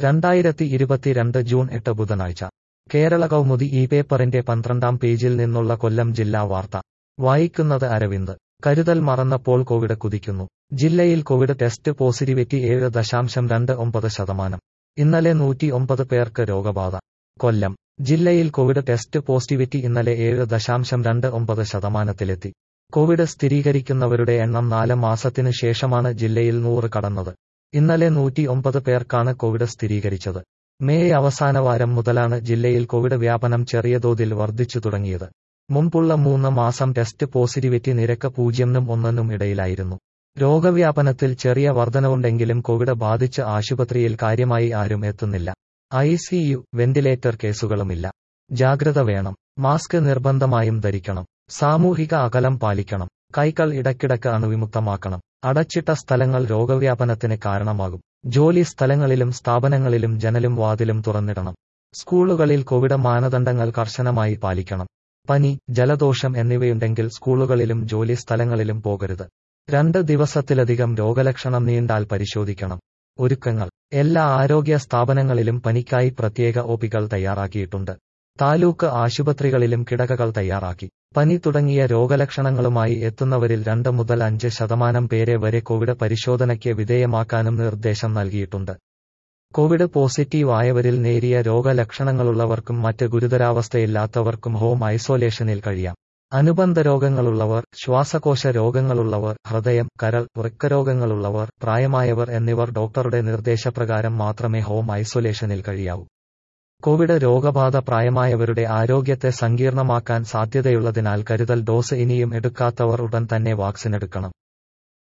രണ്ടായിരത്തി ഇരുപത്തിരണ്ട് ജൂൺ എട്ട് ബുധനാഴ്ച കേരള കൗമുദി ഈ പേപ്പറിന്റെ പന്ത്രണ്ടാം പേജിൽ നിന്നുള്ള കൊല്ലം ജില്ലാ വാർത്ത വായിക്കുന്നത് അരവിന്ദ് കരുതൽ മറന്നപ്പോൾ കോവിഡ് കുതിക്കുന്നു ജില്ലയിൽ കോവിഡ് ടെസ്റ്റ് പോസിറ്റിവിറ്റി ഏഴ് ദശാംശം രണ്ട് ഒമ്പത് ശതമാനം ഇന്നലെ നൂറ്റി ഒമ്പത് പേർക്ക് രോഗബാധ കൊല്ലം ജില്ലയിൽ കോവിഡ് ടെസ്റ്റ് പോസിറ്റിവിറ്റി ഇന്നലെ ഏഴ് ദശാംശം രണ്ട് ഒമ്പത് ശതമാനത്തിലെത്തി കോവിഡ് സ്ഥിരീകരിക്കുന്നവരുടെ എണ്ണം നാല് മാസത്തിനു ശേഷമാണ് ജില്ലയിൽ നൂറ് കടന്നത് ഇന്നലെ നൂറ്റി ഒമ്പത് പേർക്കാണ് കോവിഡ് സ്ഥിരീകരിച്ചത് മേയ് അവസാനവാരം മുതലാണ് ജില്ലയിൽ കോവിഡ് വ്യാപനം ചെറിയ തോതിൽ വർദ്ധിച്ചു തുടങ്ങിയത് മുമ്പുള്ള മൂന്ന് മാസം ടെസ്റ്റ് പോസിറ്റിവിറ്റി നിരക്ക് പൂജ്യനും ഒന്നിനും ഇടയിലായിരുന്നു രോഗവ്യാപനത്തിൽ ചെറിയ വർധനവുണ്ടെങ്കിലും കോവിഡ് ബാധിച്ച് ആശുപത്രിയിൽ കാര്യമായി ആരും എത്തുന്നില്ല ഐ സിയു വെന്റിലേറ്റർ കേസുകളുമില്ല ജാഗ്രത വേണം മാസ്ക് നിർബന്ധമായും ധരിക്കണം സാമൂഹിക അകലം പാലിക്കണം കൈകൾ ഇടയ്ക്കിടയ്ക്ക് അണുവിമുക്തമാക്കണം അടച്ചിട്ട സ്ഥലങ്ങൾ രോഗവ്യാപനത്തിന് കാരണമാകും ജോലി സ്ഥലങ്ങളിലും സ്ഥാപനങ്ങളിലും ജനലും വാതിലും തുറന്നിടണം സ്കൂളുകളിൽ കോവിഡ് മാനദണ്ഡങ്ങൾ കർശനമായി പാലിക്കണം പനി ജലദോഷം എന്നിവയുണ്ടെങ്കിൽ സ്കൂളുകളിലും ജോലി സ്ഥലങ്ങളിലും പോകരുത് രണ്ട് ദിവസത്തിലധികം രോഗലക്ഷണം നീണ്ടാൽ പരിശോധിക്കണം ഒരുക്കങ്ങൾ എല്ലാ ആരോഗ്യ സ്ഥാപനങ്ങളിലും പനിക്കായി പ്രത്യേക ഒപികൾ തയ്യാറാക്കിയിട്ടുണ്ട് താലൂക്ക് ആശുപത്രികളിലും കിടകകൾ തയ്യാറാക്കി പനി തുടങ്ങിയ രോഗലക്ഷണങ്ങളുമായി എത്തുന്നവരിൽ രണ്ട് മുതൽ അഞ്ച് ശതമാനം പേരെ വരെ കോവിഡ് പരിശോധനയ്ക്ക് വിധേയമാക്കാനും നിർദ്ദേശം നൽകിയിട്ടുണ്ട് കോവിഡ് പോസിറ്റീവ് ആയവരിൽ നേരിയ രോഗലക്ഷണങ്ങളുള്ളവർക്കും മറ്റ് ഗുരുതരാവസ്ഥയില്ലാത്തവർക്കും ഹോം ഐസൊലേഷനിൽ കഴിയാം അനുബന്ധ രോഗങ്ങളുള്ളവർ ശ്വാസകോശ രോഗങ്ങളുള്ളവർ ഹൃദയം കരൾ വൃക്കരോഗങ്ങളുള്ളവർ പ്രായമായവർ എന്നിവർ ഡോക്ടറുടെ നിർദ്ദേശപ്രകാരം മാത്രമേ ഹോം ഐസൊലേഷനിൽ കഴിയാവൂ കോവിഡ് രോഗബാധ പ്രായമായവരുടെ ആരോഗ്യത്തെ സങ്കീർണമാക്കാൻ സാധ്യതയുള്ളതിനാൽ കരുതൽ ഡോസ് ഇനിയും എടുക്കാത്തവർ ഉടൻ തന്നെ വാക്സിൻ എടുക്കണം